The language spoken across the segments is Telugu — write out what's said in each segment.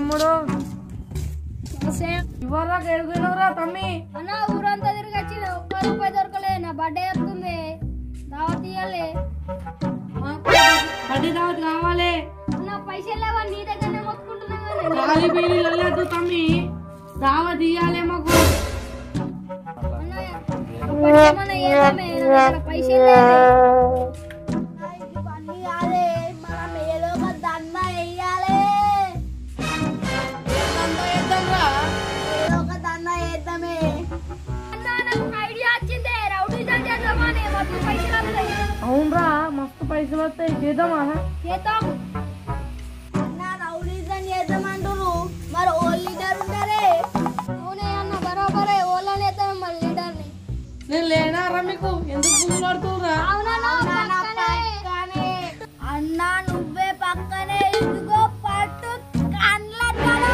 తమ్ముడు సేమ్ ఇవాళ ఎడుగునవరా తమ్మి అన్న ఊరంతా తిరిగి వచ్చి ఒక్క రూపాయి దొరకలే నా బర్త్డే వస్తుంది దావత్ ఇవ్వాలి బడ్డీ దావత్ కావాలి అన్న పైసలు లేవా నీ దగ్గరనే మొత్తుకుంటున్నా కానీ ఖాళీ బీడీ వెళ్ళొద్దు తమ్మి దావత్ ఇయ్యాలి మాకు అన్నయ్య, ఇప్పటికేమన్నా ఏదమే, నా దగ్గర పైసలు లేవు. ఇవన్నీ కాదే మనం ఏదో ఒక దండ వేయాలి ఏదో ఒక దండ వేద్దామే అన్న, నాకు ఒక ఐడియా వచ్చింది రౌడీజం చేద్దామని మొత్తం పైసలు వస్తాయి అవునరా మస్తు పైసలు వస్తాయి చేద్దామా చేద్దాం అన్న రౌడీజం చేద్దామంటారు మరి ఓ లీడర్ ఉంటారే అవునే అన్న బరాబరే ఓళ్ళని వేద్దాం మరి లీడర్ని నేను లేనారా మీకు ఎందుకు పువ్వు పడుతుందా అవునన్నా అవునా పక్కనే. పక్కనే అన్న నువ్వే పక్కనే ఇదిగో పట్టు కండ్లట్టలు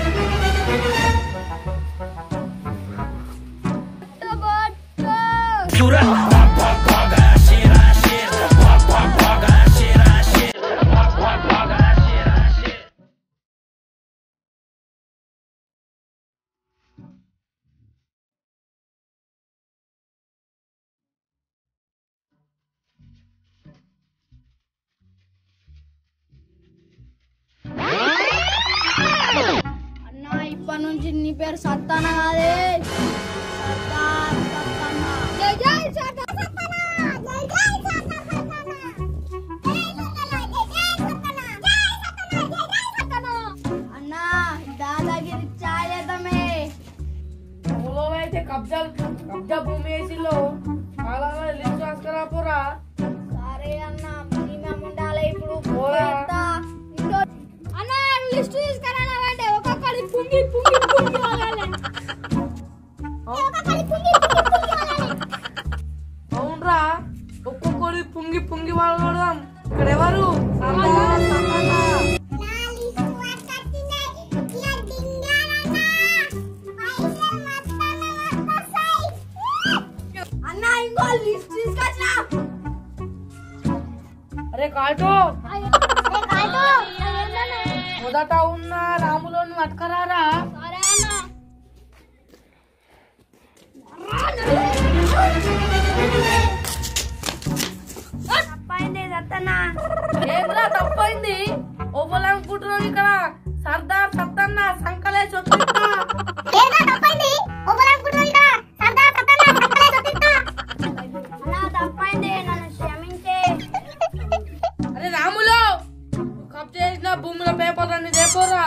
అన్న ఇప్పటి నుంచి నీ పేరు సత్తాన కాదే సత్తాన్ సత్తన్న జై జై సత్తా సత్తానా. జై జై సత్తా సత్తానా. జై సత్తానా, జై జై సత్తానా. జై సత్తానా, జై జై సత్తానా. అన్న దాదాగిరి చాయ్ చేద్దామే ఊళ్ళో అయితే కబ్జా కబ్జా భూమి వేసిలో అలా లిస్ట్ రాసుకురా పోరా సరే అన్న మినిమం ఉండాలి ఇప్పుడు పోరా. ఎంత? ఇంకో అన్న లిస్ట్ తీసుకురాలంటే ఒక్కొక్కడి పుంగి పుంగి పుంగి వాగాలి ఒక్కొక్కడి పుంగి పుంగి పుంగి వాగాలి అవునరా ఒక్కొక్కడి పుంగి పుంగి వాడదాం ఇక్కడ ఎవరు సర్దార్ సత్తన్న. అన్న ఇంకో లిస్ట్ తీసుకొచ్చిన అరే కాటో మొదట ఉన్న రాములోని పట్టుకరారా సరే అన్న తప్పైంది సత్తన్న ఏంద్రా తప్పైంది ఒవ్వలనుకుంటున్నాం ఇక్కడ సర్దార్ సత్తన్న సంకలే చొప్పిస్తా అన్న తప్పైంది నన్ను క్షమించే అరే రాములో కప్ చేసిన భూమిలో పేపర్ అన్ని తెపోరా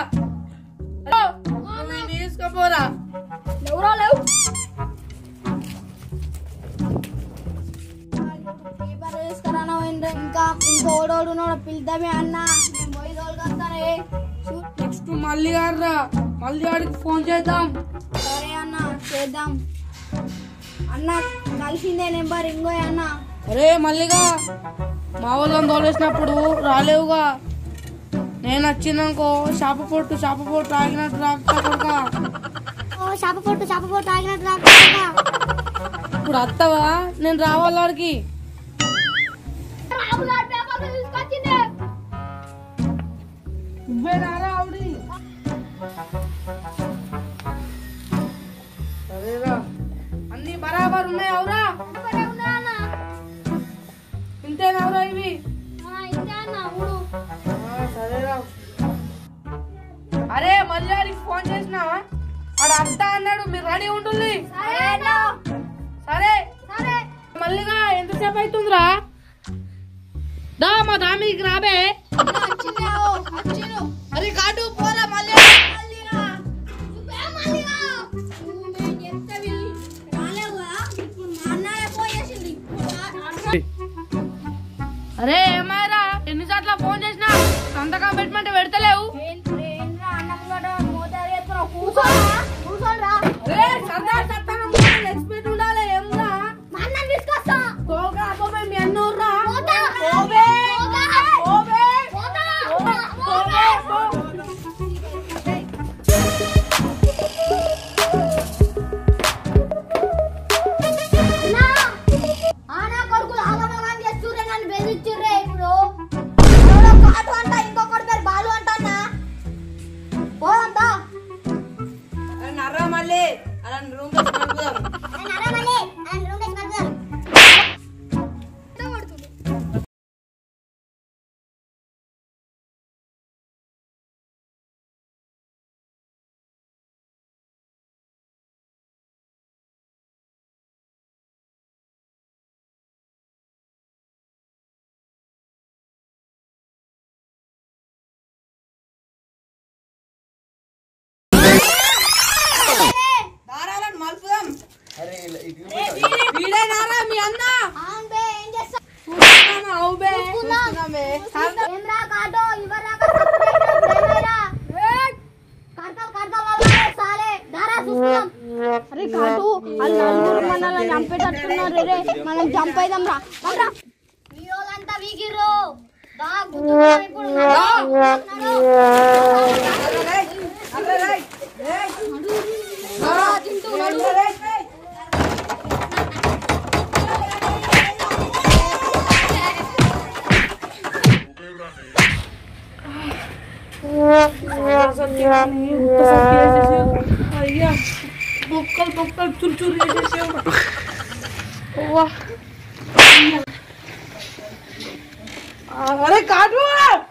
తీసుకపోరా ఎవరో లేవు పేపర్ తీసుకురాను ఇంకా ఇంకో ఓడోడు పిలుద్దామే అన్న నేను పోయి తోలుకొస్తానే నెక్స్ట్ మళ్ళీ గారా మళ్ళీ గారికి ఫోన్ చేద్దాం సరే అన్న చేద్దాం అన్న కలిసిందే నెంబర్ ఇంకో అన్న అరే మల్లిగా మా వాళ్ళని తోలేసినప్పుడు రాలేవుగా నేను వచ్చినాకో చేప పొట్టు చేప పొట్టు ఆగినట్టు రాకపో కొడుకా ఓ చేప పొట్టు చేప పొట్టు ఆగినట్టు రాకుండా ఇప్పుడు వస్తావా నేను రావాలాడికి రాములాడు పేపర్లు తీసుకొచ్చింది నువ్వే రారా ఆవిడి సరేరా అన్ని బరాబర్ ఉన్నాయి అవురా ఇక్కడే ఉన్నా అన్న ఇంతేనవరా ఇవి ఆ, ఇంతే అన్న ఊడు ఆ, సరేరా అరే మళ్ళీ ఆడికి ఫోన్ చేసిన వాడు అత్త అన్నాడు మీరు రెడీ ఉంటుంది సరే అన్న సరే సరే మళ్ళీగా ఎంతసేపు అవుతుందిరా దా మా దామికి రాబే వచ్చినావు వచ్చిను అరే కాటు పోరా మళ్ళీ మళ్ళీరా నువ్వే మళ్ళీగా నువ్వు మేము చెప్తే వీళ్ళు రాలేవు కదా ఇప్పుడు మా అన్నయ్య పోయేసింది ఇప్పుడు రా- అరే ఏమాయరా ఎన్నిసార్లు ఫోన్ చేసినా సంతకం పెట్టమంటే పెడతలేవు ఏంట్రా ఏంట్రా అన్నం కూడా మోతారు చేస్తున్నావు కూర్చోరా కూర్చోరా అరే సర్దార్ సత్తానం ఎక్స్పెక్ట్ ఉండాలి ఏముందా మా అన్నం తీసుకొస్తా తోగా అబ్బోబే మీ అన్న ఊర్రా పోతా. ఓబే పోతా. ఓబే పోతా. ఓబే పోతా. అన్నా ఆనా కొడుకులు ఆగమగం చేస్తుర్రే నన్ను బెదిరిస్తుర్రే ఇప్పుడు ఎవడో కాటు అంట ఇంకొకటి పేరు బాలు అంటన్నా వీడేనారా మీ అన్న అవును బే ఏం చేస్తావు చూస్తున్నాను, అవు బే. చూస్తున్నామే. ఏమ్రా కాటో ఇవరా ప్రేమరా కడతాలు కడతాలు సాలే దారా చూస్తున్నాం అరే కాటు వాళ్ళు నలుగురు మనల్ని చంపేటట్టున్నారు రే మనం చంపేదాం రా రా మీ వాళ్ళంతా వీగిర్రు దా గుర్తున్నారు ఇప్పుడు నడు. నడు, తింటూ నడు. అయ్యా బొక్కలు బొక్కలు చురుచురు చేసేసావు అవ్వా. ఆ, అరే కాటు